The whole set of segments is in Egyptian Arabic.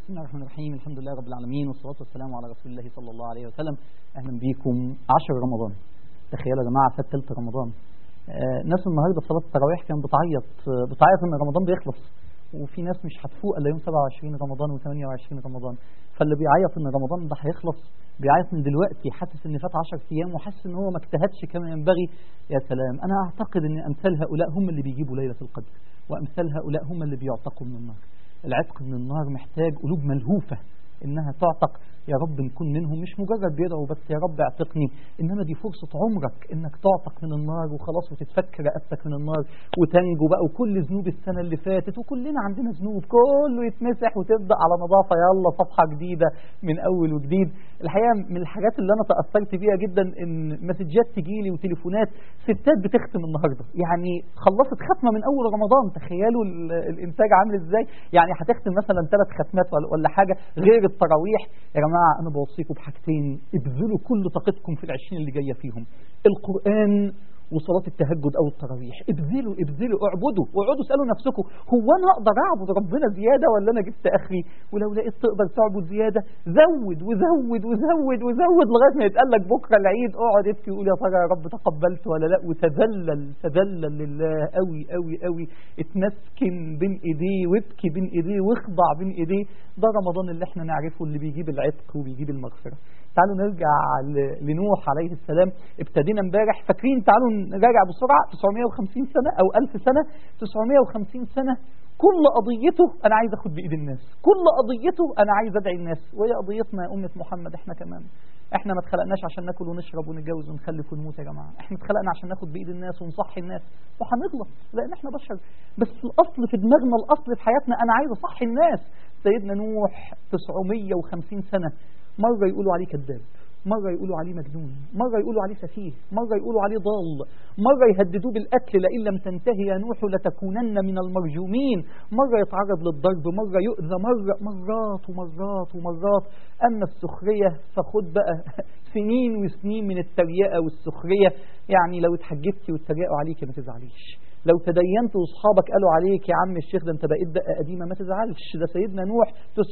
بسم الله الرحمن الرحيم الحمد لله رب العالمين والصلاة والسلام على رسول الله صلى الله عليه وسلم أهلا بيكم عشر رمضان تخيلوا يا جماعة فات تلت رمضان آه ناس النهاردة صلاة التراويح كانت بتعيط آه بتعيط إن رمضان بيخلص وفي ناس مش هتفوق إلا يوم 27 رمضان و28 رمضان فاللي بيعيط إن رمضان ده هيخلص بيعيط من دلوقتي حاسس إن فات 10 أيام وحاسس إن هو ما اجتهدش كما ينبغي يا سلام أنا أعتقد إن أمثال هؤلاء هم اللي بيجيبوا ليلة القدر وأمثال هؤلاء هم اللي بيعتقوا من النار العتق من النار محتاج قلوب ملهوفة إنها تعتق يا رب نكون منهم مش مجرد بيدعوا بس يا رب اعتقني إنما دي فرصة عمرك إنك تعتق من النار وخلاص وتتفك رقبتك من النار وتنجو بقى وكل ذنوب السنة اللي فاتت وكلنا عندنا ذنوب كله يتمسح وتبدأ على نظافة يلا صفحة جديدة من أول وجديد الحقيقة من الحاجات اللي أنا تأثرت بيها جدا إن مسجات تجيلي وتليفونات ستات بتختم النهاردة يعني خلصت ختمة من أول رمضان تخيلوا الإنتاج عامل إزاي يعني هتختم مثلا ثلاث ختمات ولا حاجة غير التراويح يا جماعة أنا بوصيكم بحاجتين ابذلوا كل طاقتكم في العشرين اللي جاية فيهم القرآن وصلاة التهجد أو التراويح ابذلوا ابذلوا اعبدوا واقعدوا اسألوا نفسكم هو أنا أقدر أعبد ربنا زيادة ولا أنا جبت آخري ولو لقيت تقدر تعبد زيادة زود وزود وزود وزود لغاية ما يتقال لك بكرة العيد اقعد ابكي وقول يا ترى يا رب تقبلت ولا لا وتذلل تذلل لله قوي قوي قوي اتمسكن بين ايديه وابكي بين ايديه واخضع بين ايديه ده رمضان اللي احنا نعرفه اللي بيجيب العتق وبيجيب المغفرة تعالوا نرجع لنوح عليه السلام ابتدينا امبارح فاكرين تعالوا نراجع بسرعة 950 سنة أو 1000 سنة 950 سنة كل قضيته أنا عايز أخد بإيد الناس كل قضيته أنا عايز أدعي الناس وهي قضيتنا يا أمة محمد إحنا كمان احنا ما اتخلقناش عشان ناكل ونشرب ونتجوز ونخلف ونموت يا جماعه احنا اتخلقنا عشان ناخد بايد الناس ونصحي الناس وهنغلط لان احنا بشر بس الاصل في دماغنا الاصل في حياتنا انا عايز اصحي الناس سيدنا نوح 950 سنه مره يقولوا عليه كذاب مرة يقولوا عليه مجنون مرة يقولوا عليه سفيه مرة يقولوا عليه ضال مرة يهددوه بالقتل لئن لم تنتهي يا نوح لتكونن من المرجومين مرة يتعرض للضرب مرة يؤذى مرة مرات ومرات ومرات أما السخرية فخد بقى سنين وسنين من التريقة والسخرية يعني لو اتحجبتي واتريقوا عليك ما تزعليش لو تدينت واصحابك قالوا عليك يا عم الشيخ ده انت بقيت دقه قديمه ما تزعلش ده سيدنا نوح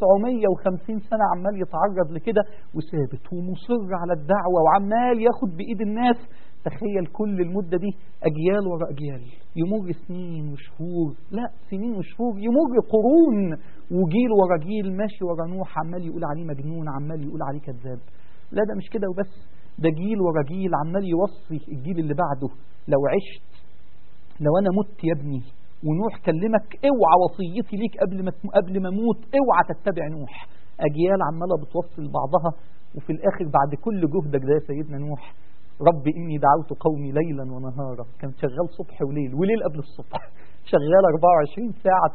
950 سنه عمال يتعرض لكده وثابت ومصر على الدعوه وعمال ياخد بايد الناس تخيل كل المدة دي أجيال ورا أجيال يمر سنين وشهور لا سنين وشهور يمر قرون وجيل ورا جيل ماشي ورا نوح عمال يقول عليه مجنون عمال يقول عليه كذاب لا ده مش كده وبس ده جيل ورا جيل عمال يوصي الجيل اللي بعده لو عشت لو انا مت يا ابني ونوح كلمك اوعى وصيتي ليك قبل ما قبل ما اموت اوعى تتبع نوح اجيال عماله بتوصل بعضها وفي الاخر بعد كل جهدك ده يا سيدنا نوح رب اني دعوت قومي ليلا ونهارا كان شغال صبح وليل وليل قبل الصبح شغال 24 ساعه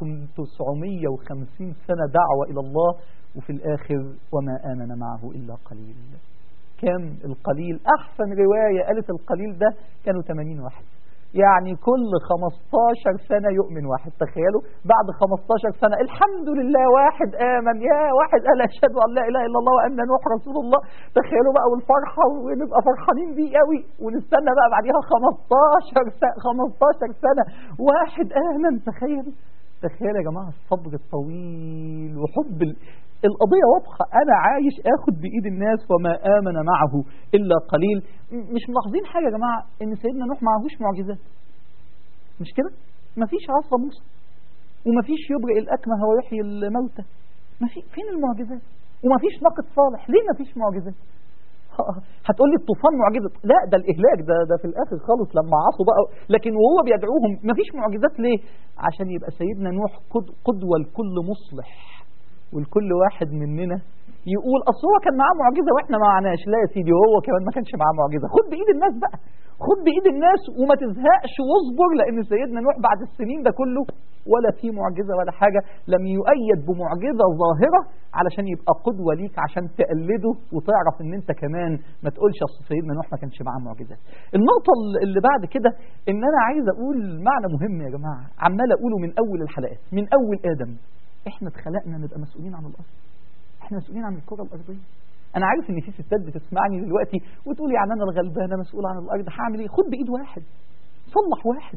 950 سنه دعوه الى الله وفي الاخر وما امن معه الا قليل كم القليل احسن روايه قالت القليل ده كانوا 80 واحد يعني كل 15 سنة يؤمن واحد تخيلوا بعد 15 سنة الحمد لله واحد آمن يا واحد قال أشهد أن لا إله إلا الله وأن نوح رسول الله تخيلوا بقى والفرحة ونبقى فرحانين بيه قوي ونستنى بقى بعديها 15 سنة 15 سنة واحد آمن تخيل تخيل يا جماعة الصبر الطويل وحب ال... القضية واضحة أنا عايش آخد بإيد الناس وما آمن معه إلا قليل مش ملاحظين حاجة يا جماعة إن سيدنا نوح معهوش معجزات مش كده؟ مفيش عصا موسى ومفيش يبرئ الأكمه ويحيي الموتى ما في فين المعجزات؟ ومفيش ناقة صالح ليه مفيش معجزات؟ هتقول لي الطوفان معجزة لا ده الإهلاك ده ده في الآخر خالص لما عصوا بقى لكن وهو بيدعوهم مفيش معجزات ليه؟ عشان يبقى سيدنا نوح قدوة لكل مصلح ولكل واحد مننا يقول اصل هو كان معاه معجزه واحنا ما معناش لا يا سيدي هو كمان ما كانش معاه معجزه خد بايد الناس بقى خد بايد الناس وما تزهقش واصبر لان سيدنا نوح بعد السنين ده كله ولا في معجزه ولا حاجه لم يؤيد بمعجزه ظاهره علشان يبقى قدوه ليك عشان تقلده وتعرف ان انت كمان ما تقولش اصل سيدنا نوح ما كانش معاه معجزات النقطه اللي بعد كده ان انا عايز اقول معنى مهم يا جماعه عمال اقوله من اول الحلقات من اول ادم احنا اتخلقنا نبقى مسؤولين عن الارض احنا مسؤولين عن الكره الارضيه انا عارف ان في ستات بتسمعني دلوقتي وتقول يعني انا الغلبانه مسؤول عن الارض هعمل ايه خد بايد واحد صلح واحد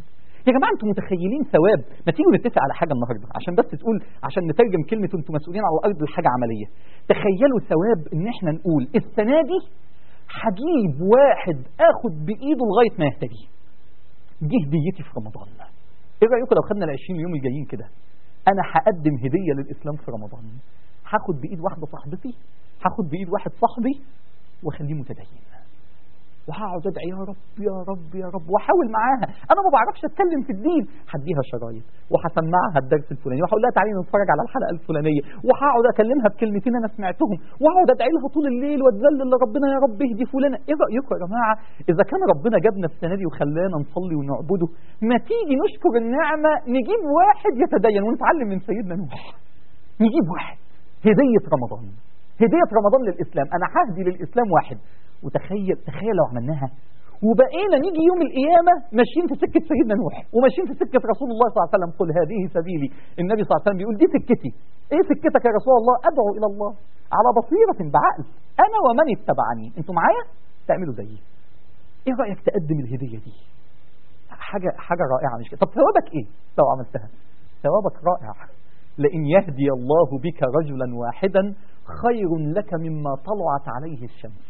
يا جماعه انتوا متخيلين ثواب ما تيجوا نتفق على حاجه النهارده عشان بس تقول عشان نترجم كلمه انتوا مسؤولين على الارض لحاجه عمليه تخيلوا ثواب ان احنا نقول السنه دي هجيب واحد اخد بايده لغايه ما يهتدي دي هديتي في رمضان ايه رايكم لو خدنا ال 20 يوم الجايين كده انا هقدم هديه للاسلام في رمضان هاخد بايد واحده صاحبتي هاخد بايد واحد صاحبي واخليه متدين وهقعد ادعي يا رب يا رب يا رب واحاول معاها انا ما بعرفش اتكلم في الدين هديها شرايط وهسمعها الدرس الفلاني وهقول لها تعالي نتفرج على الحلقه الفلانيه وهقعد اكلمها بكلمتين انا سمعتهم وهقعد ادعي لها طول الليل واتذلل لربنا يا رب اهدي فلانه ايه رايكم يا جماعه اذا كان ربنا جابنا السنه دي وخلانا نصلي ونعبده ما تيجي نشكر النعمه نجيب واحد يتدين ونتعلم من سيدنا نوح نجيب واحد هديه رمضان هديه رمضان للاسلام انا ههدي للاسلام واحد وتخيل تخيل لو عملناها وبقينا نيجي يوم القيامة ماشيين في سكة سيدنا نوح وماشيين في سكة رسول الله صلى الله عليه وسلم قل هذه سبيلي النبي صلى الله عليه وسلم بيقول دي سكتي ايه سكتك يا رسول الله ادعو الى الله على بصيرة بعقل انا ومن اتبعني انتوا معايا تعملوا زيي ايه رأيك تقدم الهدية دي حاجة حاجة رائعة مش كده طب ثوابك ايه لو عملتها ثوابك رائع لئن يهدي الله بك رجلا واحدا خير لك مما طلعت عليه الشمس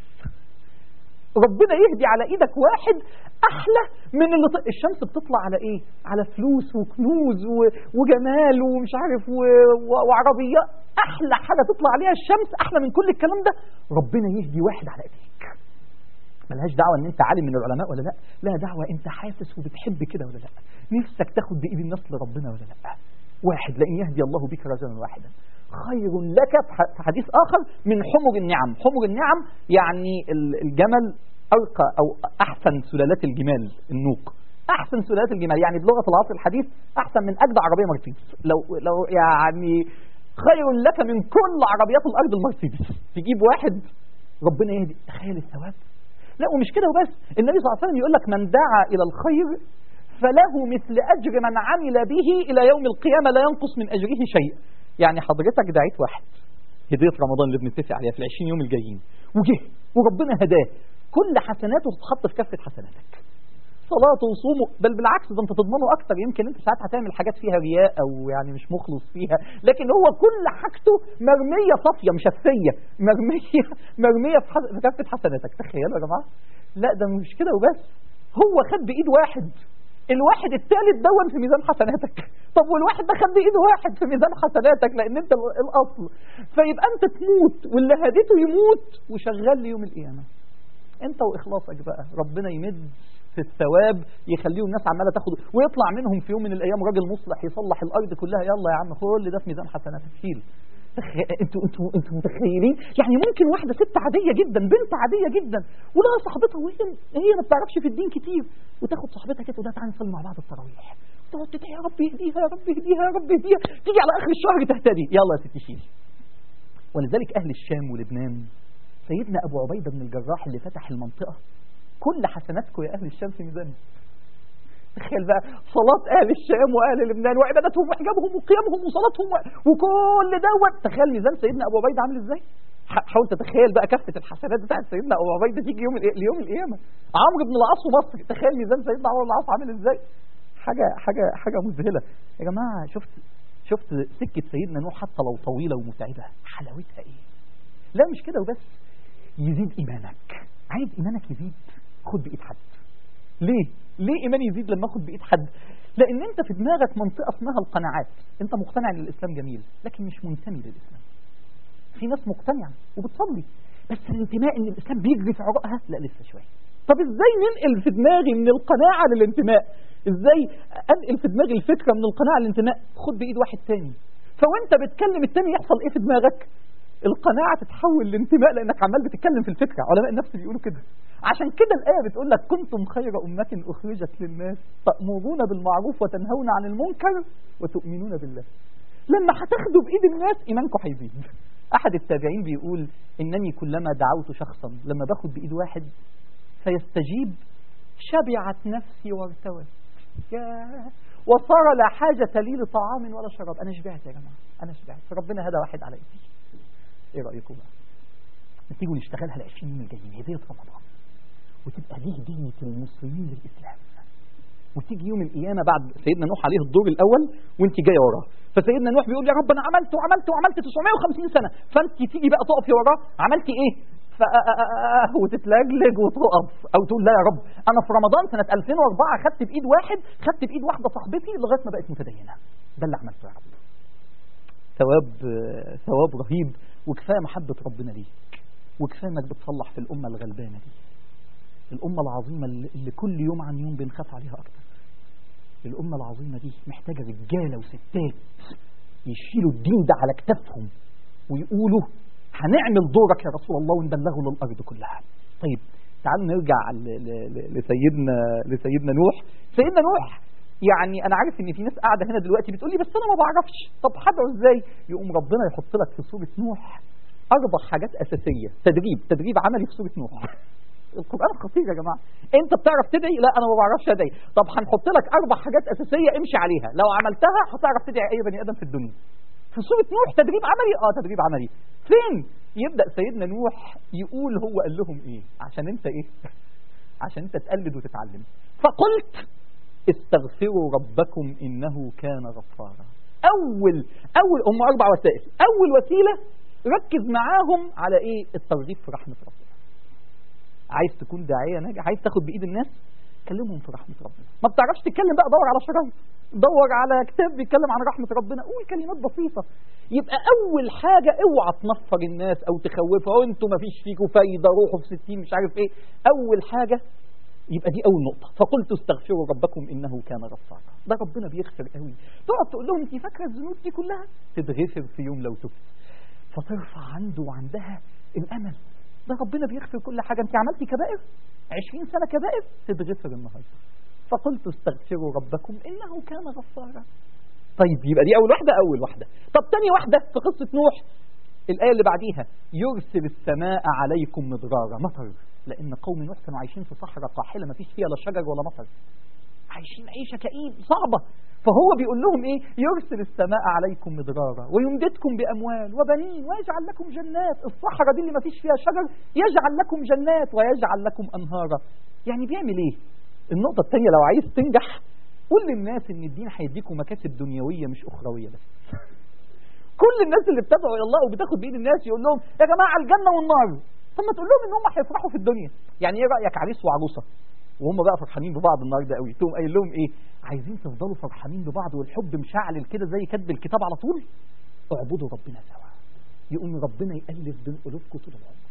ربنا يهدي على ايدك واحد احلى من اللي ط... الشمس بتطلع على ايه على فلوس وكنوز و... وجمال ومش عارف و... و... وعربيات احلى حاجه تطلع عليها الشمس احلى من كل الكلام ده ربنا يهدي واحد على ايديك ملهاش دعوه ان انت عالم من العلماء ولا لا لا دعوه انت حاسس وبتحب كده ولا لا نفسك تاخد بايد الناس لربنا ولا لا واحد لان يهدي الله بك رجلا واحدا خير لك في حديث آخر من حمر النعم حمر النعم يعني الجمل أرقى أو أحسن سلالات الجمال النوق أحسن سلالات الجمال يعني بلغة العصر الحديث أحسن من أجدع عربية مرسيدس لو لو يعني خير لك من كل عربيات الأرض المرسيدس تجيب واحد ربنا يهدي تخيل الثواب لا ومش كده وبس النبي صلى الله عليه وسلم يقول لك من دعا إلى الخير فله مثل أجر من عمل به إلى يوم القيامة لا ينقص من أجره شيء يعني حضرتك دعيت واحد هدية رمضان اللي بنتفق عليها في العشرين يوم الجايين وجه وربنا هداه كل حسناته تتحط في كفة حسناتك صلاته وصومه بل بالعكس ده انت تضمنه اكتر يمكن انت ساعات هتعمل حاجات فيها رياء او يعني مش مخلص فيها لكن هو كل حاجته مرميه صافيه مشفيه مرميه مرميه في, حس... في كفه حسناتك تخيلوا يا جماعه لا ده مش كده وبس هو خد بايد واحد الواحد الثالث دون في ميزان حسناتك طب والواحد ده خد بايد واحد في ميزان حسناتك لان انت الاصل فيبقى انت تموت واللي هديته يموت وشغال ليوم القيامه انت واخلاصك بقى ربنا يمد في الثواب يخليهم الناس عماله تاخد ويطلع منهم في يوم من الايام راجل مصلح يصلح الارض كلها يلا يا عم كل ده في ميزان حسناتك شيل انتوا انتوا انتوا متخيلين يعني ممكن واحده ست عاديه جدا بنت عاديه جدا ولها صاحبتها وهي هي ما بتعرفش في الدين كتير وتاخد صاحبتها كده وده تعالى نصلي مع بعض التراويح تقعد تدعي يا رب يهديها يا رب يهديها يا رب يهديها تيجي على اخر الشهر تهتدي يلا يا ستي شيلي ولذلك اهل الشام ولبنان سيدنا ابو عبيده بن الجراح اللي فتح المنطقه كل حسناتكم يا اهل الشام في ميزانه تخيل بقى صلاة أهل الشام وأهل لبنان وعبادتهم وحجابهم وقيامهم وصلاتهم وكل دوت تخيل ميزان سيدنا أبو عبيدة عامل إزاي؟ حاول تتخيل بقى كفة الحسنات بتاعت سيدنا أبو عبيدة تيجي يوم ليوم القيامة عمرو بن العاص ومصر تخيل ميزان سيدنا عمرو بن العاص عامل إزاي؟ حاجة حاجة حاجة مذهلة يا جماعة شفت شفت سكة سيدنا نوح حتى لو طويلة ومتعبة حلاوتها إيه؟ لا مش كده وبس يزيد إيمانك عايز إيمانك يزيد خد بإيد حد ليه؟ ليه إيماني يزيد لما أخد بإيد حد؟ لأن أنت في دماغك منطقة اسمها القناعات أنت مقتنع أن الإسلام جميل لكن مش منتمي للإسلام في ناس مقتنعة وبتصلي بس الانتماء أن الإسلام بيجري في عروقها لا لسه شوية طب ازاي ننقل في دماغي من القناعة للانتماء ازاي انقل في دماغي الفكرة من القناعة للانتماء خد بإيد واحد تاني فوانت بتكلم التاني يحصل ايه في دماغك القناعة تتحول لانتماء لانك عمال بتتكلم في الفكرة علماء النفس بيقولوا كده عشان كده الآية بتقول لك كنتم خير أمة أخرجت للناس تأمرون بالمعروف وتنهون عن المنكر وتؤمنون بالله لما هتاخدوا بإيد الناس إيمانكم هيزيد أحد التابعين بيقول إنني كلما دعوت شخصا لما باخد بإيد واحد فيستجيب شبعت نفسي وارتوت يا وصار لا حاجة لي لطعام ولا شراب أنا شبعت يا جماعة أنا شبعت فربنا هدى واحد على إيدي إيه رأيكم بقى تيجوا نشتغلها ال 20 يوم الجايين هدية رمضان وتبقى دي هدية المسلمين للإسلام وتيجي يوم القيامه بعد سيدنا نوح عليه الدور الاول وانت جايه وراه فسيدنا نوح بيقول يا رب انا عملت وعملت وعملت 950 سنه فانت تيجي بقى تقفي وراه عملتي ايه ف- وتتلجلج وتقف او تقول لا يا رب انا في رمضان سنه 2004 خدت بايد واحد خدت بايد واحده صاحبتي لغايه ما بقت متدينه ده اللي عملته يا رب ثواب ثواب رهيب وكفايه محبه ربنا ليك وكفايه انك بتصلح في الامه الغلبانه دي الامه العظيمه اللي اللي كل يوم عن يوم بنخاف عليها اكتر الامه العظيمه دي محتاجه رجاله وستات يشيلوا الدين ده على كتافهم ويقولوا هنعمل دورك يا رسول الله ونبلغه للارض كلها طيب تعالوا نرجع ل- ل- ل- لسيدنا لسيدنا نوح سيدنا نوح يعني انا عارف ان في ناس قاعده هنا دلوقتي بتقول لي بس انا ما بعرفش طب هدعو ازاي يقوم ربنا يحط لك في سوره نوح اربع حاجات اساسيه تدريب تدريب عملي في سوره نوح القران خطير يا جماعه انت بتعرف تدعي لا انا ما بعرفش ادعي طب هنحط لك اربع حاجات اساسيه امشي عليها لو عملتها هتعرف تدعي اي بني ادم في الدنيا في سوره نوح تدريب عملي اه تدريب عملي فين يبدا سيدنا نوح يقول هو قال لهم ايه عشان انت ايه عشان انت تقلد وتتعلم فقلت استغفروا ربكم انه كان غفارا اول اول هم اربع وسائل اول وسيله ركز معاهم على ايه الترغيب في رحمه ربنا عايز تكون داعيه ناجح عايز تاخد بايد الناس كلمهم في رحمه ربنا ما بتعرفش تتكلم بقى دور على شرايط دور على كتاب بيتكلم عن رحمه ربنا قول كلمات بسيطه يبقى اول حاجه اوعى تنفر الناس او تخوفها انتوا ما فيش فيكم فايده روحوا في 60 مش عارف ايه اول حاجه يبقى دي اول نقطه فقلت استغفروا ربكم انه كان غفارا ده ربنا بيغفر قوي تقعد تقول لهم انت فاكره الذنوب دي كلها تتغفر في يوم لو تبت فترفع عنده وعندها الامل ده ربنا بيغفر كل حاجه انت عملتي كبائر 20 سنه كبائر تتغفر النهارده فقلت استغفروا ربكم انه كان غفارا طيب يبقى دي اول واحده اول واحده طب تاني واحده في قصه نوح الآية اللي بعديها يرسل السماء عليكم مدرارا مطر لأن قوم نوح كانوا عايشين في صحراء قاحلة ما فيش فيها لا شجر ولا مطر عايشين عيشة كئيب صعبة فهو بيقول لهم ايه يرسل السماء عليكم مدرارا ويمددكم بأموال وبنين ويجعل لكم جنات الصحراء دي اللي ما فيش فيها شجر يجعل لكم جنات ويجعل لكم أنهارا يعني بيعمل ايه النقطة الثانية لو عايز تنجح قول للناس ان الدين هيديكم مكاسب دنيوية مش أخروية بس كل الناس اللي بتدعو الى الله وبتاخد بايد الناس يقول لهم يا جماعه الجنه والنار طب ما تقول لهم ان هم هيفرحوا في الدنيا يعني ايه رايك عريس وعروسه وهم بقى فرحانين ببعض النهارده قوي تقوم قايل لهم ايه عايزين تفضلوا فرحانين ببعض والحب مشعل كده زي كتب الكتاب على طول اعبدوا ربنا سوا يقوم ربنا يالف بين قلوبكم طول العمر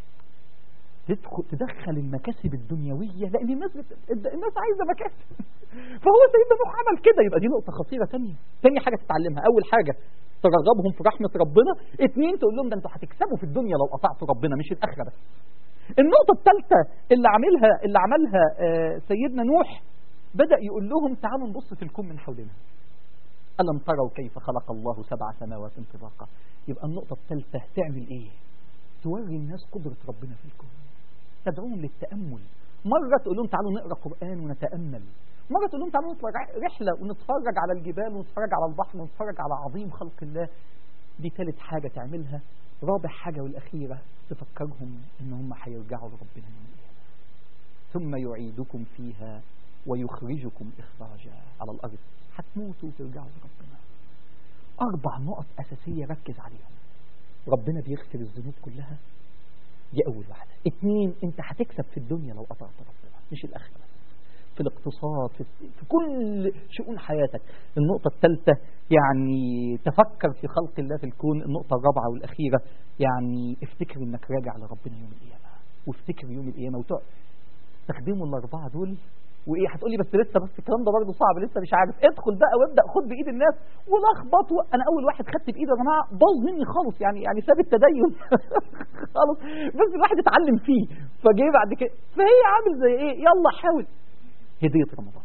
تدخل تدخل المكاسب الدنيويه لان الناس بت... الناس عايزه مكاسب فهو سيدنا نوح عمل كده يبقى دي نقطه خطيره ثانيه ثاني حاجه تتعلمها اول حاجه ترغبهم في رحمه ربنا اثنين تقول لهم ده انتوا هتكسبوا في الدنيا لو اطعتوا ربنا مش الاخره بس النقطه الثالثه اللي عملها اللي عملها آه، سيدنا نوح بدا يقول لهم تعالوا نبص في الكون من حولنا ألم تروا كيف خلق الله سبع سماوات طباقا يبقى النقطة الثالثة تعمل إيه توري الناس قدرة ربنا في الكون تدعوهم للتأمل مرة تقول لهم تعالوا نقرأ قرآن ونتأمل مرة تقول لهم تعالوا نطلع رحلة ونتفرج على الجبال ونتفرج على البحر ونتفرج على عظيم خلق الله دي ثالث حاجة تعملها رابع حاجة والأخيرة تفكرهم إن هم هيرجعوا لربنا يوم القيامة ثم يعيدكم فيها ويخرجكم إخراجا على الأرض هتموتوا وترجعوا لربنا أربع نقط أساسية ركز عليهم ربنا بيغفر الذنوب كلها دي أول واحدة اتنين أنت هتكسب في الدنيا لو قطعت ربنا مش الآخرة بس في الاقتصاد في, في كل شؤون حياتك النقطة الثالثة يعني تفكر في خلق الله في الكون النقطة الرابعة والأخيرة يعني افتكر انك راجع لربنا يوم القيامة وافتكر يوم القيامة وتقعد تستخدموا الأربعة دول وايه هتقولي بس لسه بس الكلام ده برضه صعب لسه مش عارف ادخل بقى وابدا خد بايد الناس ولخبط و... انا اول واحد خدت بايده يا جماعه باظ مني خالص يعني يعني ساب التدين خالص بس الواحد اتعلم فيه فجه بعد كده فهي عامل زي ايه يلا حاول هديه رمضان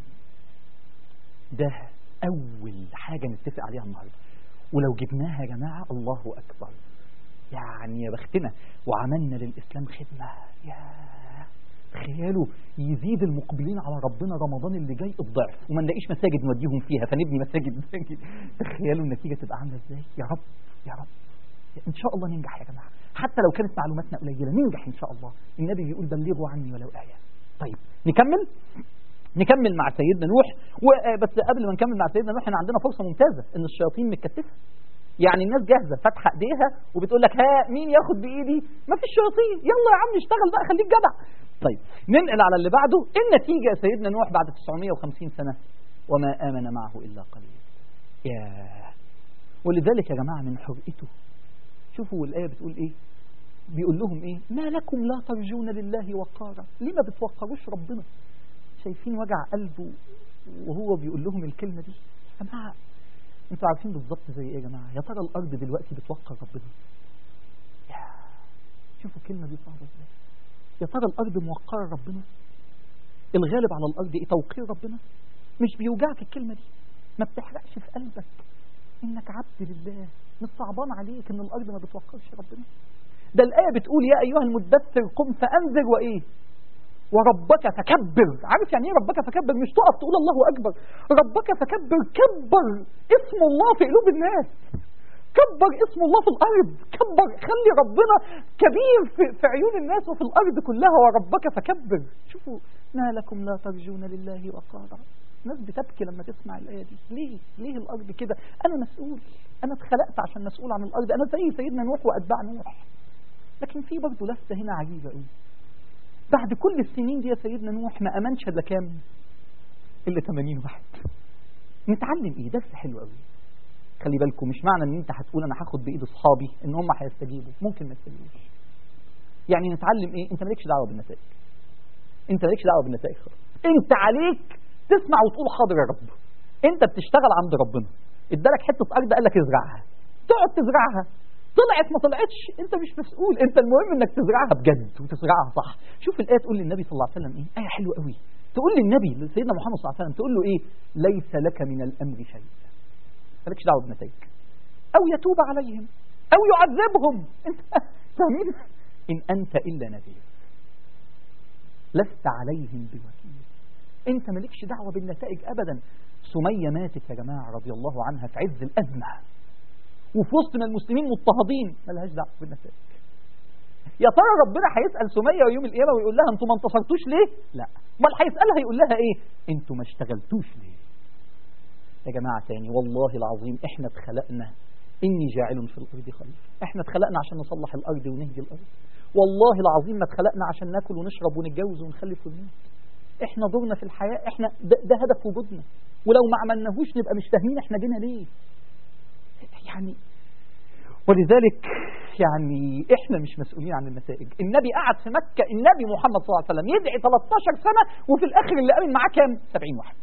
ده اول حاجه نتفق عليها النهارده ولو جبناها يا جماعه الله اكبر يعني يا بختنا وعملنا للاسلام خدمه يا تخيلوا يزيد المقبلين على ربنا رمضان اللي جاي الضعف وما نلاقيش مساجد نوديهم فيها فنبني مساجد تخيلوا النتيجة تبقى عاملة ازاي يا رب يا رب ان شاء الله ننجح يا جماعة حتى لو كانت معلوماتنا قليلة ننجح ان شاء الله النبي بيقول بلغوا عني ولو آية طيب نكمل نكمل مع سيدنا نوح وبس قبل ما نكمل مع سيدنا نوح احنا عندنا فرصه ممتازه ان الشياطين متكتفه يعني الناس جاهزه فاتحه ايديها وبتقول لك ها مين ياخد بايدي ما فيش شياطين يلا يا عم اشتغل بقى خليك جدع طيب ننقل على اللي بعده النتيجه يا سيدنا نوح بعد 950 سنه وما امن معه الا قليل ياه ولذلك يا جماعه من حرقته شوفوا الايه بتقول ايه بيقول لهم ايه ما لكم لا ترجون لله وقارا ليه ما بتوقروش ربنا شايفين وجع قلبه وهو بيقول لهم الكلمه دي يا جماعه انتوا عارفين بالظبط زي ايه يا جماعه يا ترى الارض دلوقتي بتوقر ربنا يا شوفوا الكلمه دي صعبه ازاي يا ترى الارض موقره ربنا الغالب على الارض ايه توقير ربنا مش بيوجعك الكلمه دي ما بتحرقش في قلبك انك عبد لله مش صعبان عليك ان الارض ما بتوقرش ربنا ده الايه بتقول يا ايها المدثر قم فانذر وايه وربك فكبر عارف يعني ايه ربك فكبر مش تقف تقول الله اكبر ربك فكبر كبر اسم الله في قلوب الناس كبر اسم الله في الارض كبر خلي ربنا كبير في, في عيون الناس وفي الارض كلها وربك فكبر شوفوا ما لكم لا ترجون لله وقارا ناس بتبكي لما تسمع الآية دي ليه ليه الأرض كده أنا مسؤول أنا اتخلقت عشان مسؤول عن الأرض أنا زي سيدنا نوح وأتباع نوح لكن في برضه لفتة هنا عجيبة قوي بعد كل السنين دي يا سيدنا نوح ما أمنش إلا كام إلا 80 واحد نتعلم إيه درس حلو قوي خلي بالكم مش معنى ان انت هتقول انا هاخد بايد اصحابي ان هم هيستجيبوا ممكن ما يستجيبوش يعني نتعلم ايه انت مالكش دعوه بالنتائج انت مالكش دعوه بالنتائج خالص انت عليك تسمع وتقول حاضر يا رب انت بتشتغل عند ربنا ادالك حته ارض قال لك ازرعها تقعد تزرعها طلعت ما طلعتش انت مش مسؤول انت المهم انك تزرعها بجد وتزرعها صح شوف الايه تقول للنبي صلى الله عليه وسلم ايه ايه حلوه قوي تقول للنبي سيدنا محمد صلى الله عليه وسلم تقول له ايه ليس لك من الامر شيء مالكش دعوه بالنتائج او يتوب عليهم او يعذبهم انت فاهمين ان انت الا نذير لست عليهم بوكيل انت مالكش دعوه بالنتائج ابدا سميه ماتت يا جماعه رضي الله عنها في عز الازمه وفي وسط ما المسلمين مضطهدين ملهاش دعوه بالنتائج يا ترى ربنا هيسال سميه يوم القيامه ويقول لها انتوا ما انتصرتوش ليه لا امال هيسالها يقول لها ايه انتوا ما اشتغلتوش ليه يا جماعه تاني والله العظيم احنا اتخلقنا اني جاعل في الارض خليفه احنا اتخلقنا عشان نصلح الارض ونهدي الارض والله العظيم ما اتخلقنا عشان ناكل ونشرب ونتجوز ونخلف ونموت احنا دورنا في الحياه احنا ده, ده هدف وجودنا ولو ما عملناهوش نبقى مش فاهمين احنا جينا ليه يعني ولذلك يعني احنا مش مسؤولين عن النتائج النبي قعد في مكة النبي محمد صلى الله عليه وسلم يدعي 13 سنة وفي الاخر اللي قابل معاه كام 70 واحد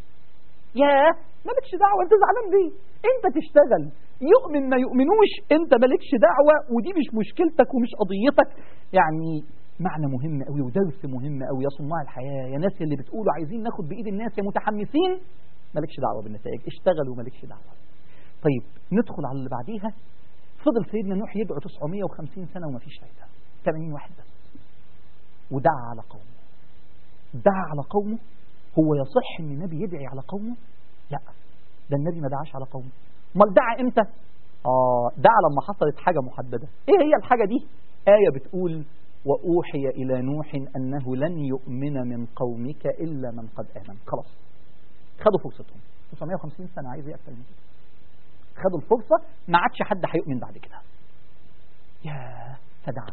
ياه مالكش دعوة انت زعلان ليه انت تشتغل يؤمن ما يؤمنوش انت مالكش دعوة ودي مش مشكلتك ومش قضيتك يعني معنى مهم قوي ودرس مهم قوي يا صناع الحياة يا ناس اللي بتقولوا عايزين ناخد بإيد الناس يا متحمسين مالكش دعوة بالنتائج اشتغلوا مالكش دعوة طيب ندخل على اللي بعديها فضل سيدنا نوح يدعو 950 سنة وما فيش فايدة 80 واحد بس ودعا على قومه دعا على قومه هو يصح ان النبي يدعي على قومه لا ده النبي ما دعاش على قومه امال دعا امتى اه دعا لما حصلت حاجة محددة ايه هي الحاجة دي آية بتقول وأوحي إلى نوح أنه لن يؤمن من قومك إلا من قد آمن خلاص خدوا فرصتهم 950 سنة عايز ايه أكتر من كده خدوا الفرصة ما عادش حد هيؤمن بعد كده يا فدعا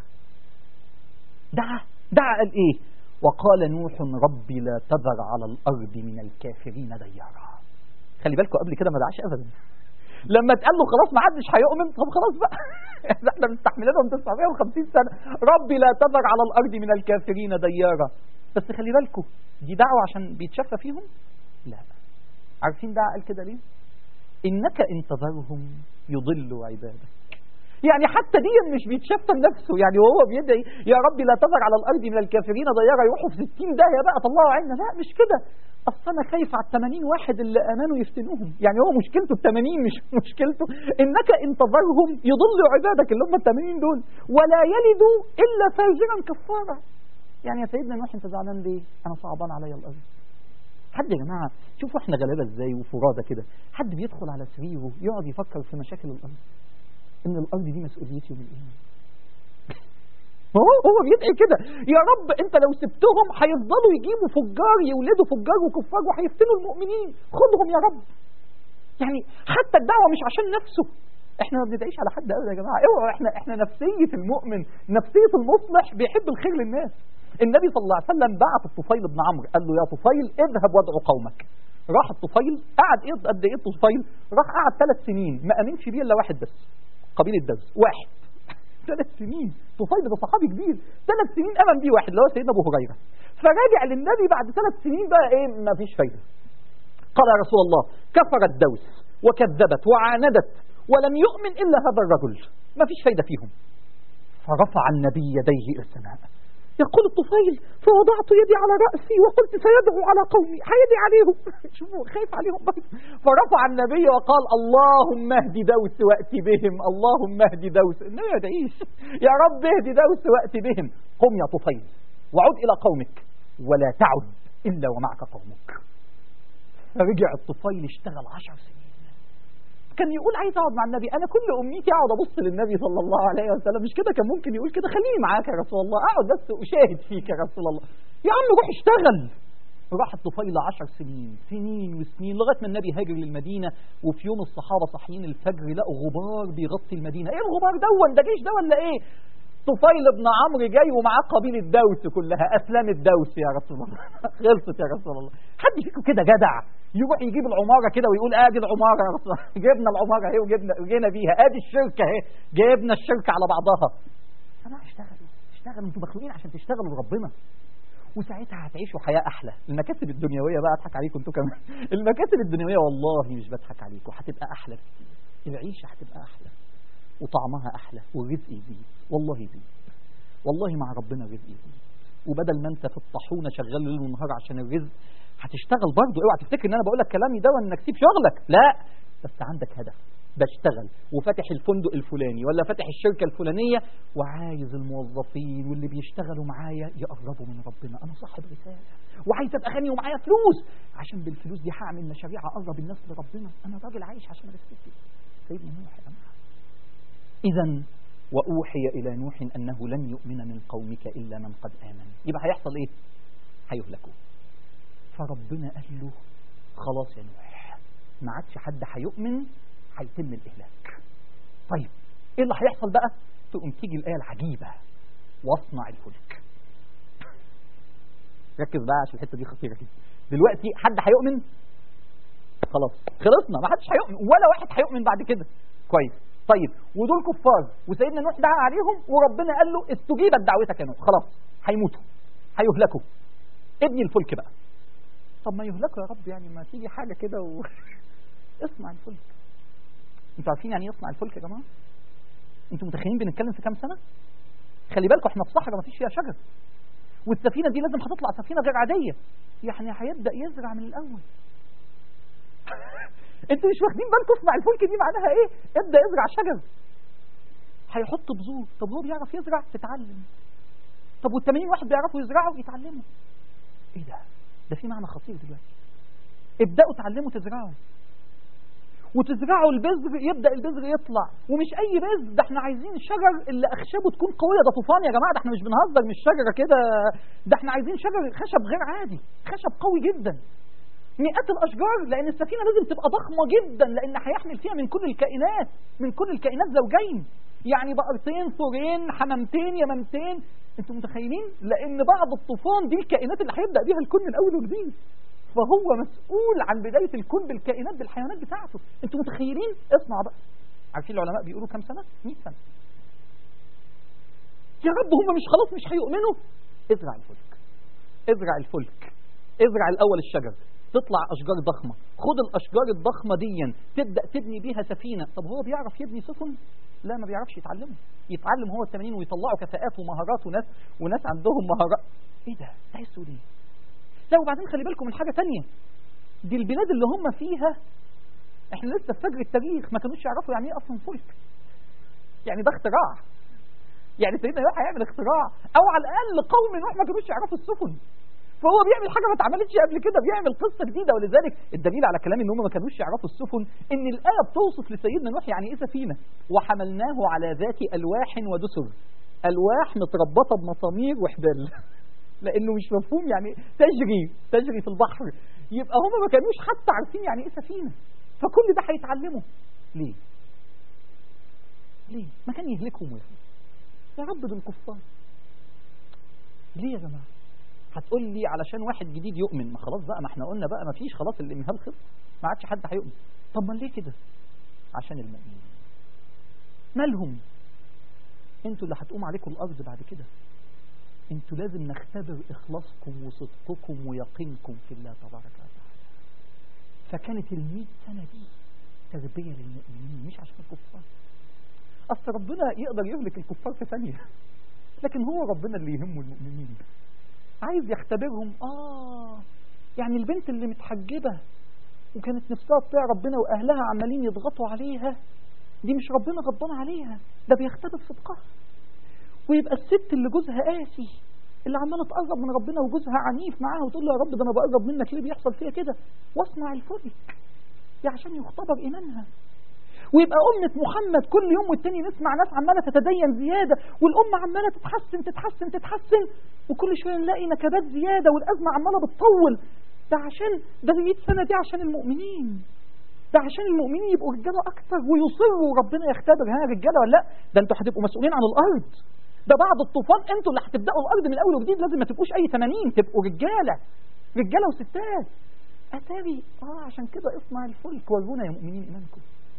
دعا دعا قال ايه وقال نوح ربي لا تذر على الأرض من الكافرين ديارا خلي بالكم قبل كده ما دعاش أبدا لما اتقال له خلاص ما حدش هيؤمن طب خلاص بقى احنا مستحملينهم 950 سنة ربي لا تذر على الأرض من الكافرين ديارا بس خلي بالكم دي دعوة عشان بيتشفى فيهم لا عارفين دعا قال كده ليه إنك إن تذرهم يضلوا عبادك يعني حتى دي مش بيتشفى نفسه يعني وهو بيدعي يا رب لا تذر على الأرض من الكافرين ضيارة يروحوا في 60 داهية بقى طلعوا عنا لا مش كده أصل أنا خايف على ال 80 واحد اللي آمنوا يفتنوهم يعني هو مشكلته ال 80 مش مشكلته إنك إن تذرهم يضلوا عبادك اللي هم ال 80 دول ولا يلدوا إلا فاجرا كفارا يعني يا سيدنا نوح أنت زعلان ليه؟ أنا صعبان عليا الأرض حد يا جماعة شوفوا احنا غلابة ازاي وفرادة كده حد بيدخل على سريره يقعد يفكر في مشاكل الأرض إن الأرض دي مسؤوليتي يوم القيامة هو هو بيدعي كده يا رب انت لو سبتهم هيفضلوا يجيبوا فجار يولدوا فجار وكفار وهيفتنوا المؤمنين خدهم يا رب يعني حتى الدعوه مش عشان نفسه احنا ما بندعيش على حد ابدا يا جماعه اوعوا احنا احنا نفسيه المؤمن نفسيه المصلح بيحب الخير للناس النبي صلى الله عليه وسلم بعت الطفيل بن عمرو قال له يا طفيل اذهب وادعو قومك راح الطفيل قعد ايه قد ايه الطفيل راح قعد ثلاث سنين ما امنش بيه الا واحد بس قبيله دوس واحد ثلاث سنين طفيل ده صحابي كبير ثلاث سنين امن بيه واحد اللي هو سيدنا ابو هريره فراجع للنبي بعد ثلاث سنين بقى ايه ما فيش فايده قال يا رسول الله كفرت دوس وكذبت وعاندت ولم يؤمن الا هذا الرجل ما فيش فايده فيهم فرفع النبي يديه الى السماء يقول الطفيل فوضعت يدي على رأسي وقلت سيدعو على قومي هيدعي عليهم شوفوا خايف عليهم برضه فرفع النبي وقال اللهم اهدي دوس وأتي بهم اللهم اهدي دوس النبي ما يدعيش يا رب اهدي دوس وأتي بهم قم يا طفيل وعد إلى قومك ولا تعد إلا ومعك قومك فرجع الطفيل اشتغل عشر سنين كان يقول عايز اقعد مع النبي انا كل امنيتي اقعد ابص للنبي صلى الله عليه وسلم مش كده كان ممكن يقول كده خليني معاك يا رسول الله اقعد بس اشاهد فيك يا رسول الله يا عم روح اشتغل راح الطفيل عشر سنين سنين وسنين لغايه ما النبي هاجر للمدينه وفي يوم الصحابه صاحيين الفجر لقوا غبار بيغطي المدينه ايه الغبار دون ده جيش ده ولا ايه طفيل بن عمرو جاي ومعاه قبيله دوس كلها اسلام الدوس يا رسول الله خلصت يا رسول الله حد فيكم كده جدع يروح يجيب العماره كده ويقول ادي العماره يا رسول الله جبنا العماره اهي وجبنا وجينا بيها ادي الشركه اهي جبنا الشركه على بعضها انا اشتغلوا اشتغلوا انتوا مخلوقين عشان تشتغلوا لربنا وساعتها هتعيشوا حياه احلى المكاسب الدنيويه بقى اضحك عليكم انتوا كمان المكاسب الدنيويه والله مش بضحك عليكم هتبقى احلى كتير العيشه هتبقى احلى وطعمها احلى والرزق يزيد والله يزيد والله مع ربنا الرزق يزيد وبدل ما انت في الطاحونه شغال ليل ونهار عشان الرزق هتشتغل برضه اوعى تفتكر ان انا بقول لك كلامي ده وانك تسيب شغلك لا بس عندك هدف بشتغل وفاتح الفندق الفلاني ولا فاتح الشركة الفلانية وعايز الموظفين واللي بيشتغلوا معايا يقربوا من ربنا أنا صاحب رسالة وعايز أبقى غني ومعايا فلوس عشان بالفلوس دي هعمل مشاريع أقرب الناس لربنا أنا راجل عايش عشان رسالتي سيدنا نوح يا جماعة إذا وأوحي إلى نوح أنه لن يؤمن من قومك إلا من قد آمن يبقى هيحصل إيه؟ هيهلكوا فربنا قال له خلاص يا نوح ما عادش حد هيؤمن هيتم الإهلاك طيب إيه اللي هيحصل بقى؟ تقوم تيجي الآية العجيبة واصنع الفلك ركز بقى عشان الحتة دي خطيرة جدا دلوقتي حد هيؤمن؟ خلاص خلصنا ما حدش هيؤمن ولا واحد هيؤمن بعد كده كويس طيب ودول كفار وسيدنا نوح دعا عليهم وربنا قال له استجيبت دعوتك يا نوح خلاص هيموتوا هيهلكوا ابني الفلك بقى طب ما يهلكوا يا رب يعني ما تيجي حاجة كده و... اصنع الفلك انتوا عارفين يعني ايه يصنع الفلك يا جماعة انتوا متخيلين بنتكلم في كام سنة خلي بالكم احنا في صحراء ما فيش فيها شجر والسفينة دي لازم هتطلع سفينة غير عادية يعني هيبدأ يزرع من الأول انتوا مش واخدين بالكم اصنع الفلك دي معناها ايه ابدأ ازرع شجر هيحط بذور طب هو بيعرف يزرع تتعلم طب وال80 واحد بيعرفوا يزرعوا يتعلموا ايه ده ده في معنى خطير دلوقتي ابدأوا تعلموا تزرعوا وتزرعوا البذر يبدأ البذر يطلع ومش أي بذر ده احنا عايزين الشجر اللي أخشابه تكون قوية ده طوفان يا جماعة ده احنا مش بنهزر مش شجرة كده ده احنا عايزين شجر خشب غير عادي خشب قوي جدا مئات الأشجار لأن السفينة لازم تبقى ضخمة جدا لأن هيحمل فيها من كل الكائنات من كل الكائنات زوجين يعني بقرتين ثورين حمامتين يمامتين انتوا متخيلين لأن بعد الطوفان دي الكائنات اللي هيبدأ بيها الكون من أول وجديد فهو مسؤول عن بداية الكون بالكائنات بالحيوانات بتاعته انتوا متخيلين اصنع بقى عارفين العلماء بيقولوا كام سنة 100 سنة يا رب هم مش خلاص مش هيؤمنوا ازرع الفلك ازرع الفلك ازرع الأول الشجر تطلع أشجار ضخمة خد الأشجار الضخمة دي تبدأ تبني بيها سفينة طب هو بيعرف يبني سفن لا ما بيعرفش يتعلمه يتعلم هو التمانين ويطلعوا كفاءات ومهارات وناس وناس عندهم مهارات ايه ده تحسوا ليه لا وبعدين خلي بالكم من حاجة تانية دي البلاد اللي هم فيها احنا لسه في فجر التاريخ ما كانوش يعرفوا يعني ايه اصلا فلك يعني ده اختراع يعني سيدنا نوح هيعمل اختراع او على الاقل قوم نوح ما كانوش يعرفوا السفن فهو بيعمل حاجه ما اتعملتش قبل كده بيعمل قصه جديده ولذلك الدليل على كلام ان هم ما كانوش يعرفوا السفن ان الايه بتوصف لسيدنا نوح يعني ايه سفينه وحملناه على ذات الواح ودسر الواح متربطه بمسامير وحبال لانه مش مفهوم يعني تجري تجري في البحر يبقى هم ما كانوش حتى عارفين يعني ايه سفينه فكل ده هيتعلموا ليه ليه ما كان يهلكهم ويخلص يا رب دول كفار ليه يا جماعه هتقول لي علشان واحد جديد يؤمن ما خلاص بقى ما احنا قلنا بقى ما فيش خلاص الامهال خلص ما عادش حد هيؤمن طب ما ليه كده عشان المؤمنين مالهم انتوا اللي هتقوم عليكم الارض بعد كده انتوا لازم نختبر اخلاصكم وصدقكم ويقينكم في الله تبارك وتعالى فكانت المئة سنة دي تربية للمؤمنين مش عشان الكفار اصل ربنا يقدر يهلك الكفار في ثانية لكن هو ربنا اللي يهمه المؤمنين عايز يختبرهم اه يعني البنت اللي متحجبة وكانت نفسها تطيع ربنا واهلها عمالين يضغطوا عليها دي مش ربنا غضبان عليها ده بيختبر صدقها ويبقى الست اللي جوزها قاسي اللي عماله تقرب من ربنا وجوزها عنيف معاها وتقول له يا رب ده انا بقرب منك ليه بيحصل فيا كده واصنع الفلك دي عشان يختبر ايمانها ويبقى أمة محمد كل يوم والتاني نسمع ناس عمالة تتدين زيادة والأمة عمالة تتحسن تتحسن تتحسن وكل شوية نلاقي نكبات زيادة والأزمة عمالة بتطول ده عشان ده ال 100 سنة دي عشان المؤمنين ده عشان المؤمنين يبقوا رجاله اكتر ويصروا ربنا يختبر ها رجاله ولا لا ده انتوا هتبقوا مسؤولين عن الارض ده بعد الطوفان انتوا اللي هتبداوا الارض من الاول وجديد لازم ما تبقوش اي 80 تبقوا رجاله رجاله وستات اتاري اه عشان كده اصنع الفلك ورونا يا مؤمنين ايمانكم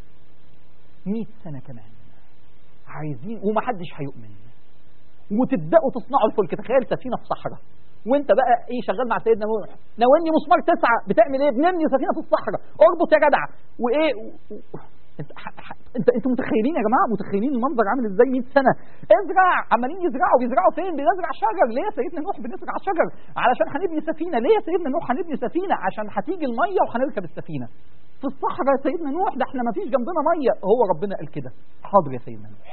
100 سنه كمان عايزين ومحدش هيؤمن وتبداوا تصنعوا الفلك تخيل سفينه في صحراء وانت بقى ايه شغال مع سيدنا نوح ناولني مسمار تسعه بتعمل ايه بنبني سفينه في الصحراء اربط يا جدع وايه و... و... انت ح... ح... انت انتوا متخيلين يا جماعه متخيلين المنظر عامل ازاي 100 سنه ازرع عمالين يزرعوا بيزرعوا فين بنزرع شجر ليه يا سيدنا نوح بنزرع شجر علشان هنبني سفينه ليه يا سيدنا نوح هنبني سفينه عشان هتيجي الميه وهنركب السفينه في الصحراء يا سيدنا نوح ده احنا ما فيش جنبنا ميه هو ربنا قال كده حاضر يا سيدنا نوح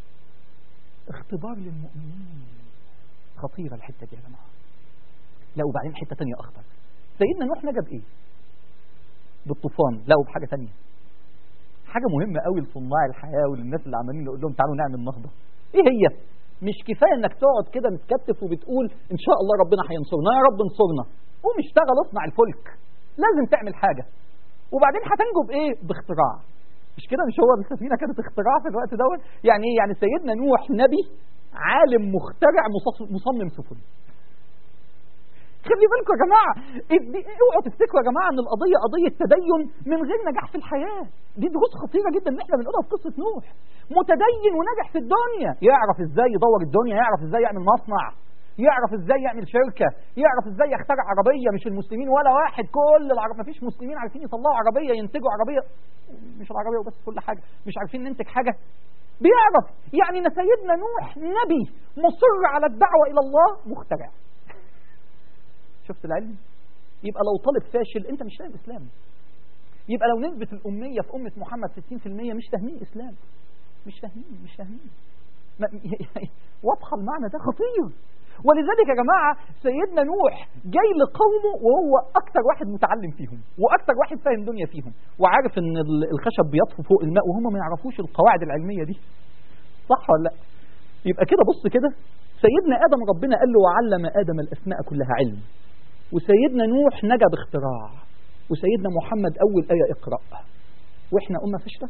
اختبار للمؤمنين خطيره الحته دي يا جماعه لا وبعدين حته ثانيه اخطر سيدنا نوح نجا بايه بالطوفان لا وبحاجه ثانيه حاجه مهمه قوي لصناع الحياه وللناس اللي عمالين نقول لهم تعالوا نعمل نهضه ايه هي مش كفايه انك تقعد كده متكتف وبتقول ان شاء الله ربنا هينصرنا يا رب انصرنا قوم اشتغل اصنع الفلك لازم تعمل حاجه وبعدين هتنجو بايه باختراع مش كده مش هو السفينه كانت اختراع في الوقت دوت يعني ايه يعني سيدنا نوح نبي عالم مخترع مصمم سفن خلي بالكم يا جماعه اوعوا تفتكروا يا جماعه ان القضيه قضيه تدين من غير نجاح في الحياه دي دروس خطيره جدا اللي احنا بنقولها في قصه نوح متدين ونجح في الدنيا يعرف ازاي يدور الدنيا يعرف ازاي يعمل مصنع يعرف ازاي يعمل شركه يعرف ازاي يخترع عربيه مش المسلمين ولا واحد كل العرب ما فيش مسلمين عارفين يطلعوا عربيه ينتجوا عربيه مش العربيه وبس كل حاجه مش عارفين ننتج حاجه بيعرف يعني ان سيدنا نوح نبي مصر على الدعوه الى الله مخترع شفت العلم يبقى لو طالب فاشل انت مش فاهم اسلام يبقى لو نسبة الأمية في أمة محمد 60% مش فاهمين إسلام مش فاهمين مش فاهمين واضحة المعنى ده خطير ولذلك يا جماعة سيدنا نوح جاي لقومه وهو أكتر واحد متعلم فيهم وأكتر واحد فاهم دنيا فيهم وعارف إن الخشب بيطفو فوق الماء وهم ما يعرفوش القواعد العلمية دي صح ولا لا يبقى كده بص كده سيدنا آدم ربنا قال له وعلم آدم الأسماء كلها علم وسيدنا نوح نجا باختراع وسيدنا محمد أول آية اقرأ وإحنا أمة فاشلة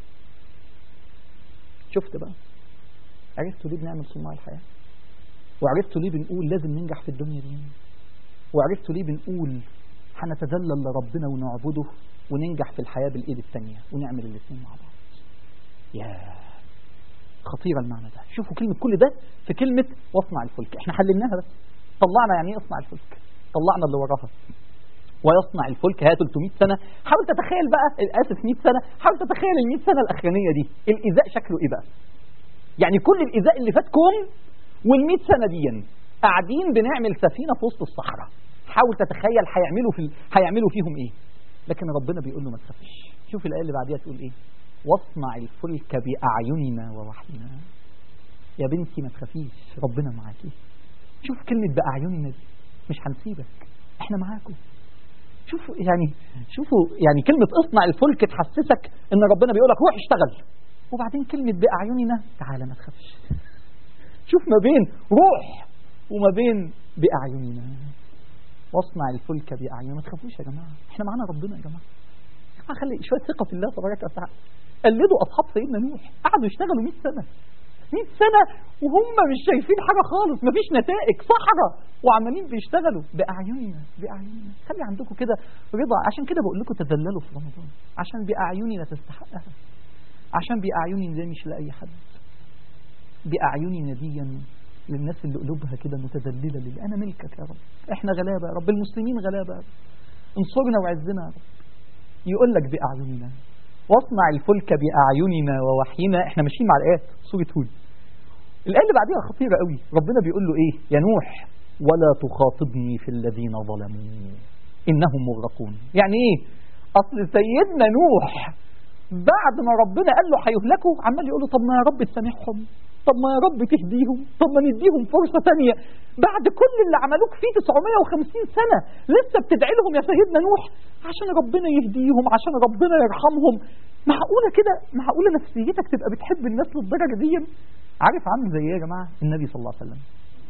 شفت بقى عرفتوا ليه بنعمل صناع الحياة وعرفتوا ليه بنقول لازم ننجح في الدنيا دي وعرفتوا ليه بنقول هنتذلل لربنا ونعبده وننجح في الحياة بالإيد الثانية ونعمل الاثنين مع بعض يا خطيرة المعنى ده شوفوا كلمة كل ده في كلمة واصنع الفلك احنا حللناها بس طلعنا يعني ايه اصنع الفلك طلعنا اللي وراها ويصنع الفلك هي 300 سنة حاول تتخيل بقى آسف 100 سنة حاول تتخيل ال 100 سنة الأخرانية دي الإيذاء شكله إيه بقى يعني كل الإيذاء اللي فاتكم وال 100 سنة دي قاعدين بنعمل سفينة في وسط الصحراء حاول تتخيل هيعملوا في هيعملوا فيهم إيه لكن ربنا بيقول له ما تخافش شوف الآية اللي بعديها تقول إيه واصنع الفلك بأعيننا ووحينا يا بنتي ما تخافيش ربنا معاكي شوف كلمة بأعيننا دي مش هنسيبك احنا معاكم شوفوا يعني شوفوا يعني كلمة اصنع الفلك تحسسك ان ربنا بيقول لك روح اشتغل وبعدين كلمة بأعيننا تعالى ما تخافش شوف ما بين روح وما بين بأعيننا واصنع الفلك بأعيننا ما تخافوش يا جماعة احنا معانا ربنا يا جماعة يا جماعة خلي شوية ثقة في الله تبارك وتعالى قلدوا أصحاب سيدنا نوح قعدوا يشتغلوا 100 سنة 100 سنة وهم مش شايفين حاجة خالص مفيش نتائج صحراء وعمالين بيشتغلوا بأعيننا بأعيننا خلي عندكم كده رضا عشان كده بقول لكم تذللوا في رمضان عشان بأعيننا تستحقها عشان بأعيننا دي مش لأي حد بأعيننا دي للناس اللي قلوبها كده متذللة لله أنا ملكك يا رب إحنا غلابة يا رب المسلمين غلابة يا رب انصرنا وعزنا يا رب يقول لك بأعيننا واصنع الفلك بأعيننا ووحينا احنا ماشيين مع الآيات سورة هود الآية اللي بعديها خطيرة قوي ربنا بيقول له ايه يا نوح ولا تخاطبني في الذين ظلموا إنهم مغرقون يعني ايه أصل سيدنا نوح بعد ما ربنا قال له هيهلكوا عمال يقول له طب ما يا رب تسامحهم طب ما يا رب تهديهم طب ما نديهم فرصة تانية بعد كل اللي عملوك فيه 950 سنة لسه بتدعي لهم يا سيدنا نوح عشان ربنا يهديهم عشان ربنا يرحمهم معقولة كده معقولة نفسيتك تبقى بتحب الناس للدرجة دي عارف عامل زي ايه يا جماعة النبي صلى الله عليه وسلم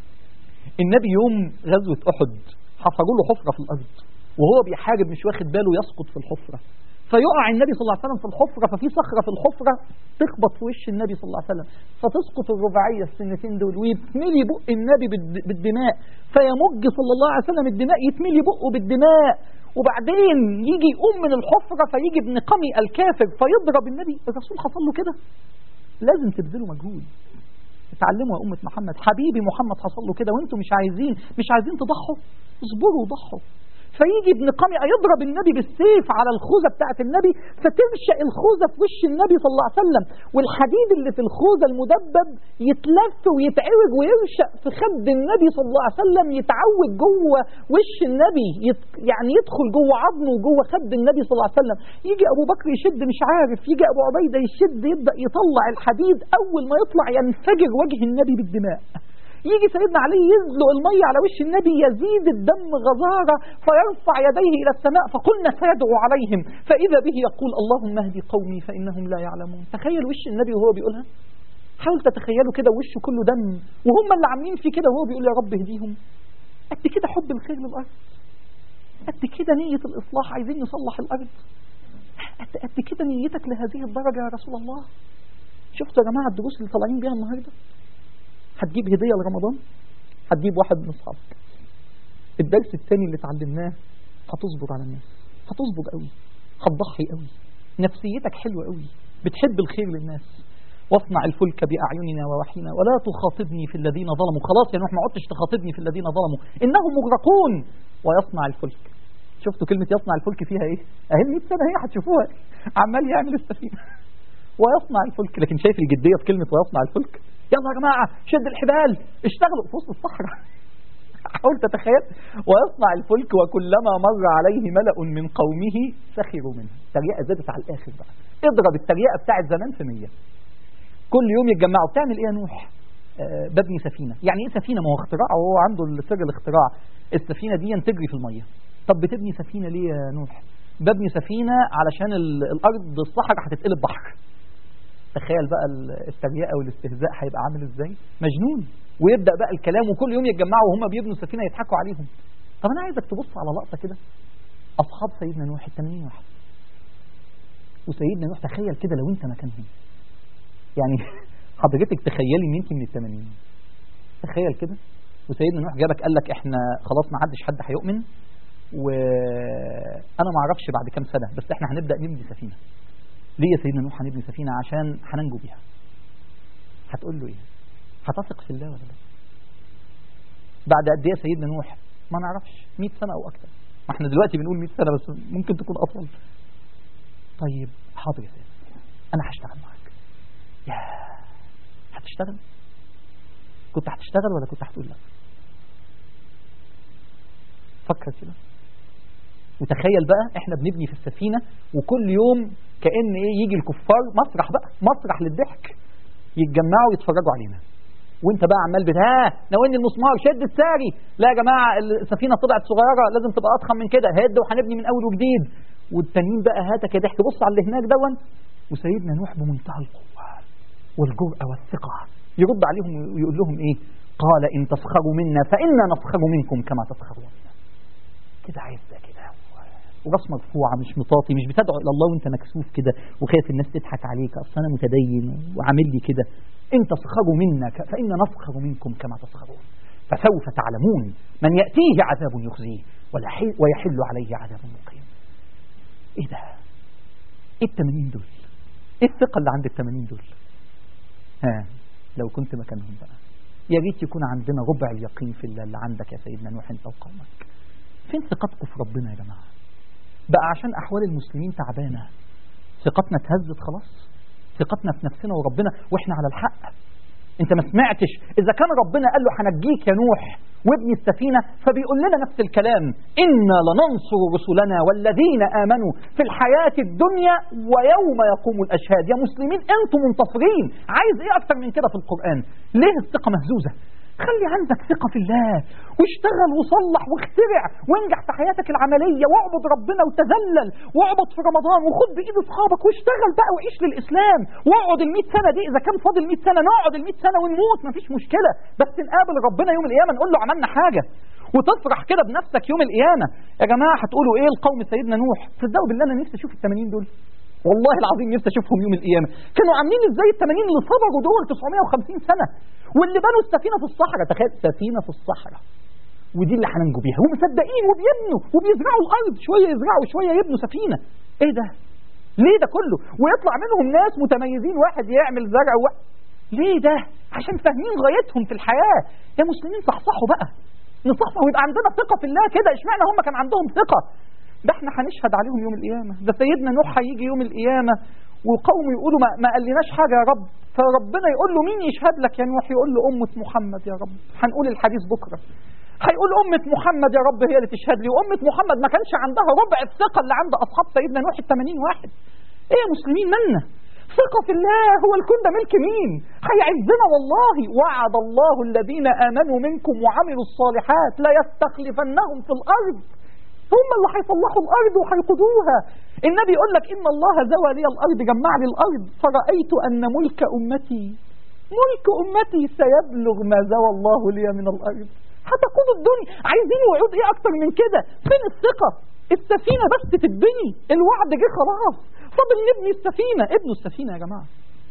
النبي يوم غزوة أحد حفروا له حفرة في الأرض وهو بيحارب مش واخد باله يسقط في الحفرة فيقع النبي صلى الله عليه وسلم في الحفرة ففي صخرة في الحفرة تخبط في وش النبي صلى الله عليه وسلم فتسقط الرباعية السنتين دول ويتملي بق النبي بالد- بالدماء فيمج صلى الله عليه وسلم الدماء يتملي بقه بالدماء وبعدين يجي يقوم من الحفرة فيجي ابن قمي الكافر فيضرب النبي الرسول حصل له كده لازم تبذلوا مجهود اتعلموا يا أمة محمد حبيبي محمد حصل له كده وانتم مش عايزين مش عايزين تضحوا اصبروا وضحوا فيجي ابن قميع يضرب النبي بالسيف على الخوذة بتاعت النبي فترشق الخوذة في وش النبي صلى الله عليه وسلم والحديد اللي في الخوذة المدبب يتلف ويتعوج ويرشق في خد النبي صلى الله عليه وسلم يتعوج جوه وش النبي يت يعني يدخل جوه عظمه وجوه خد النبي صلى الله عليه وسلم يجي ابو بكر يشد مش عارف يجي ابو عبيده يشد يبدا يطلع الحديد اول ما يطلع ينفجر وجه النبي بالدماء يجي سيدنا علي يزلق المية على وش النبي يزيد الدم غزارة فيرفع يديه إلى السماء فقلنا سيدعو عليهم فإذا به يقول اللهم اهدي قومي فإنهم لا يعلمون تخيل وش النبي وهو بيقولها حاول تتخيلوا كده وشه كله دم وهم اللي عاملين فيه كده وهو بيقول يا رب اهديهم قد كده حب الخير للأرض قد كده نية الإصلاح عايزين نصلح الأرض قد قد كده نيتك لهذه الدرجة يا رسول الله شفتوا يا جماعة الدروس اللي طالعين بيها النهارده هتجيب هدية لرمضان هتجيب واحد من اصحابك الدرس الثاني اللي اتعلمناه هتصبر على الناس هتصبر قوي هتضحي قوي نفسيتك حلوة قوي بتحب الخير للناس واصنع الفلك بأعيننا ووحينا ولا تخاطبني في الذين ظلموا خلاص يا نوح ما عدتش تخاطبني في الذين ظلموا إنهم مغرقون ويصنع الفلك شفتوا كلمة يصنع الفلك فيها ايه اهي 100 سنة هي هتشوفوها عمال يعمل السفينة ويصنع الفلك لكن شايف الجدية في كلمة ويصنع الفلك يلا يا جماعة شد الحبال اشتغلوا في وسط الصحراء حاول تتخيل ويصنع الفلك وكلما مر عليه ملأ من قومه سخروا منه التريقة زادت على الآخر بقى اضرب التريقة بتاعت زمان في مية كل يوم يتجمعوا بتعمل ايه يا نوح آه ببني سفينة يعني ايه سفينة ما هو اختراع وهو عنده سر الاختراع السفينة دي تجري في المية طب بتبني سفينة ليه يا نوح ببني سفينة علشان ال- الأرض الصحراء هتتقلب بحر تخيل بقى ال- التريقة والاستهزاء هيبقى عامل ازاي مجنون ويبدأ بقى الكلام وكل يوم يتجمعوا وهم بيبنوا سفينة يضحكوا عليهم طب أنا عايزك تبص على لقطة كده أصحاب سيدنا نوح ال 80 واحد وسيدنا نوح تخيل كده لو أنت مكانهم يعني حضرتك تخيلي ان انت من ال 80 تخيل كده وسيدنا نوح جابك قال لك احنا خلاص ما حدش حد هيؤمن وانا ما اعرفش بعد كام سنه بس احنا هنبدا نبني سفينه ليه يا سيدنا نوح هنبني سفينه عشان هننجو بيها هتقول له ايه هتثق في الله ولا لا بعد قد ايه يا سيدنا نوح ما نعرفش 100 سنه او اكتر ما احنا دلوقتي بنقول 100 سنه بس ممكن تكون اطول طيب حاضر يا سيدنا انا هشتغل معاك يا هتشتغل كنت هتشتغل ولا كنت هتقول لا فكر كده وتخيل بقى احنا بنبني في السفينة وكل يوم كأن ايه يجي الكفار مسرح بقى مسرح للضحك يتجمعوا يتفرجوا علينا وانت بقى عمال بت ها ناولني المسمار شد الساري لا يا جماعه السفينه طلعت صغيره لازم تبقى اضخم من كده هد وهنبني من اول وجديد والتانيين بقى هاتك يا ضحك بص على اللي هناك دون وسيدنا نوح بمنتهى القوه والجرأة والثقة يرد عليهم ويقول لهم ايه قال ان تسخروا منا فانا نسخر منكم كما تسخرون كده عايز ده كده وراس مرفوعه مش مطاطي مش بتدعو الى الله وانت مكسوف كده وخايف الناس تضحك عليك اصل انا متدين وعامل لي كده ان تسخروا منا ك- فانا نسخر منكم كما تسخرون فسوف تعلمون من ياتيه عذاب يخزيه ولا- ويحل عليه عذاب مقيم ايه ده ايه التمانين دول ايه الثقه اللي عند التمانين دول ها لو كنت مكانهم بقى يا ريت يكون عندنا ربع اليقين في الله اللي عندك يا سيدنا نوح انت وقومك فين ثقتكم في ربنا يا جماعه بقى عشان احوال المسلمين تعبانه ثقتنا اتهزت خلاص ثقتنا في نفسنا وربنا واحنا على الحق انت ما سمعتش اذا كان ربنا قال له هنجيك يا نوح وابني السفينة فبيقول لنا نفس الكلام إنا لننصر رسلنا والذين آمنوا في الحياة الدنيا ويوم يقوم الأشهاد يا مسلمين أنتم منتصرين عايز إيه أكتر من كده في القرآن ليه الثقة مهزوزة خلي عندك ثقة في الله واشتغل وصلح واخترع وانجح في حياتك العملية واعبد ربنا وتذلل واعبد في رمضان وخد بإيد أصحابك واشتغل بقى وعيش للإسلام واقعد ال سنة دي إذا كان فاضل 100 سنة نقعد ال 100 سنة ونموت مفيش مشكلة بس نقابل ربنا يوم القيامة نقول له عملنا حاجة وتفرح كده بنفسك يوم القيامة يا جماعة هتقولوا إيه القوم سيدنا نوح تصدقوا بالله أنا نفسي أشوف ال 80 دول والله العظيم نفسي اشوفهم يوم القيامه كانوا عاملين ازاي ال 80 اللي صبروا دول 950 سنه واللي بنوا السفينه في الصحراء تخيل سفينه في الصحراء ودي اللي هننجو بيها ومصدقين وبيبنوا وبيزرعوا الارض شويه يزرعوا شويه يبنوا سفينه ايه ده ليه ده كله ويطلع منهم ناس متميزين واحد يعمل زرع و... ليه ده عشان فاهمين غايتهم في الحياه يا مسلمين صحصحوا بقى نصحصح ويبقى عندنا ثقه في الله كده اشمعنى هم كان عندهم ثقه ده احنا هنشهد عليهم يوم القيامة ده سيدنا نوح هيجي يوم القيامة وقوم يقولوا ما, ما قالناش حاجة يا رب فربنا يقول له مين يشهد لك يا نوح يقول له أمة محمد يا رب هنقول الحديث بكرة هيقول أمة محمد يا رب هي اللي تشهد لي وأمة محمد ما كانش عندها ربع الثقة اللي عند أصحاب سيدنا نوح ال 80 واحد إيه يا مسلمين منا ثقة في الله هو الكون ده ملك مين هيعزنا والله وعد الله الذين آمنوا منكم وعملوا الصالحات لا يستخلفنهم في الأرض هم اللي هيصلحوا الارض وهيقودوها النبي يقول لك ان الله زوى لي الارض جمع لي الارض فرايت ان ملك امتي ملك امتي سيبلغ ما زوى الله لي من الارض هتقود الدنيا عايزين وعود ايه اكتر من كده فين الثقه السفينه بس تتبني الوعد جه خلاص فاضل نبني السفينه ابنوا السفينه يا جماعه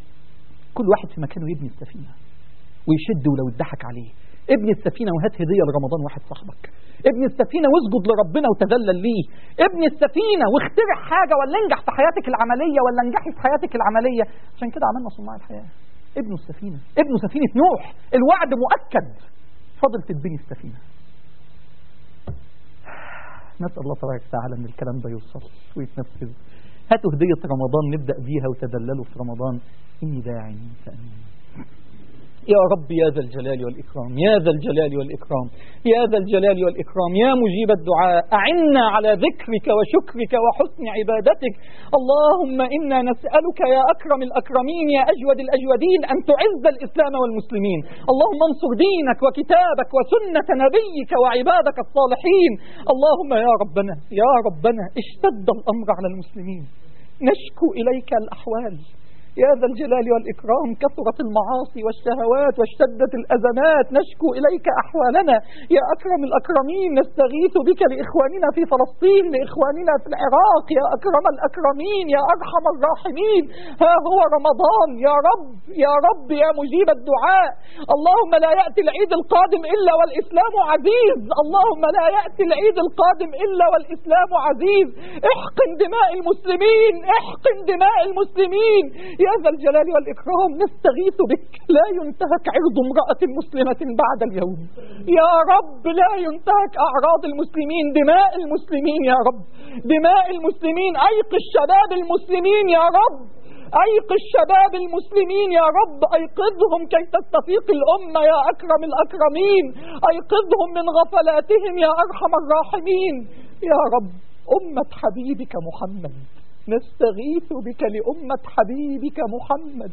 كل واحد في مكانه يبني السفينه ويشد ولو اتضحك عليه ابني السفينة وهات هدية لرمضان واحد صاحبك ابني السفينة واسجد لربنا وتذلل ليه ابني السفينة واخترع حاجة ولا انجح في حياتك العملية ولا انجحي في حياتك العملية عشان كده عملنا صناع الحياة ابنوا السفينة ابنوا سفينة نوح الوعد مؤكد فضل تتبني السفينة نسأل الله تبارك وتعالى ان الكلام ده يوصل ويتنفذ هاتوا هدية رمضان نبدأ بيها وتدللوا في رمضان إني داع فأمين يا رب يا ذا الجلال والإكرام يا ذا الجلال والإكرام يا ذا الجلال والإكرام يا مجيب الدعاء أعنا على ذكرك وشكرك وحسن عبادتك اللهم إنا نسألك يا أكرم الأكرمين يا أجود الأجودين أن تعز الإسلام والمسلمين اللهم انصر دينك وكتابك وسنة نبيك وعبادك الصالحين اللهم يا ربنا يا ربنا اشتد الأمر على المسلمين نشكو إليك الأحوال يا ذا الجلال والإكرام كثرت المعاصي والشهوات واشتدت الأزمات نشكو إليك أحوالنا يا أكرم الأكرمين نستغيث بك لإخواننا في فلسطين لإخواننا في العراق يا أكرم الأكرمين يا أرحم الراحمين ها هو رمضان يا رب يا رب يا مجيب الدعاء اللهم لا يأتي العيد القادم إلا والإسلام عزيز اللهم لا يأتي العيد القادم إلا والإسلام عزيز احقن دماء المسلمين احقن دماء المسلمين يا ذا الجلال والإكرام نستغيث بك لا ينتهك عرض امرأة مسلمة بعد اليوم يا رب لا ينتهك أعراض المسلمين دماء المسلمين يا رب دماء المسلمين أيق الشباب المسلمين يا رب أيق الشباب المسلمين يا رب أيقظهم كي تستفيق الأمة يا أكرم الأكرمين أيقظهم من غفلاتهم يا أرحم الراحمين يا رب أمة حبيبك محمد نستغيث بك لأمة حبيبك محمد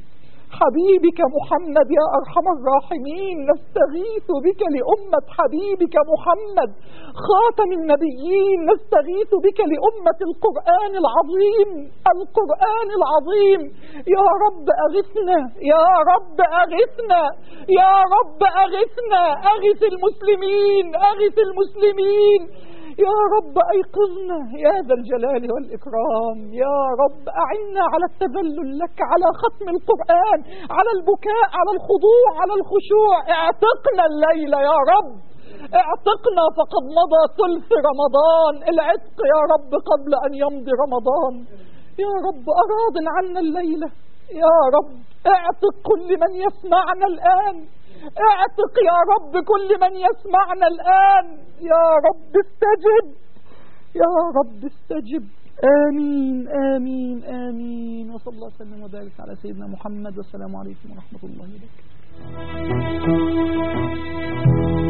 حبيبك محمد يا أرحم الراحمين نستغيث بك لأمة حبيبك محمد خاتم النبيين نستغيث بك لأمة القرآن العظيم القرآن العظيم يا رب أغثنا يا رب أغثنا يا رب أغثنا أغث المسلمين أغث المسلمين يا رب أيقظنا يا ذا الجلال والإكرام يا رب أعنا على التذلل لك على ختم القرآن على البكاء على الخضوع على الخشوع اعتقنا الليلة يا رب اعتقنا فقد مضى ثلث رمضان العتق يا رب قبل أن يمضي رمضان يا رب أراض عنا الليلة يا رب اعتق كل من يسمعنا الآن اعتق يا رب كل من يسمعنا الآن يا رب استجب يا رب استجب آمين آمين آمين وصلى الله وسلم وبارك على سيدنا محمد والسلام عليكم ورحمة الله وبركاته